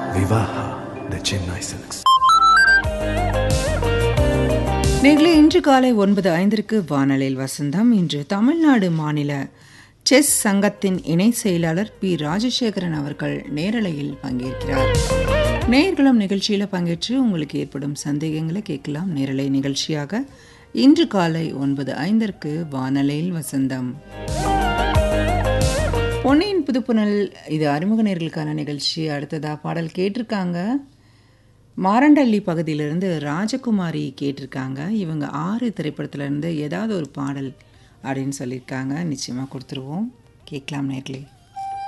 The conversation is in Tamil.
Vivaha, the Chennai Silks. நேர்களே இன்று காலை ஒன்பது ஐந்திற்கு வானலில் வசந்தம் இன்று தமிழ்நாடு மாநில செஸ் சங்கத்தின் இணை செயலாளர் பி ராஜசேகரன் அவர்கள் நேரலையில் பங்கேற்கிறார் நேர்களும் நிகழ்ச்சியில் பங்கேற்று உங்களுக்கு ஏற்படும் சந்தேகங்களை கேட்கலாம் நேரலை நிகழ்ச்சியாக இன்று காலை ஒன்பது ஐந்திற்கு வானலையில் வசந்தம் பொன்னியின் புதுப்புணல் இது அறிமுக நேர்களுக்கான நிகழ்ச்சி அடுத்ததா பாடல் கேட்டிருக்காங்க மாரண்டள்ளி பகுதியிலிருந்து ராஜகுமாரி கேட்டிருக்காங்க இவங்க ஆறு திரைப்படத்துல இருந்து ஏதாவது ஒரு பாடல் அப்படின்னு சொல்லியிருக்காங்க நிச்சயமாக கொடுத்துருவோம் கேட்கலாம் நேர்களே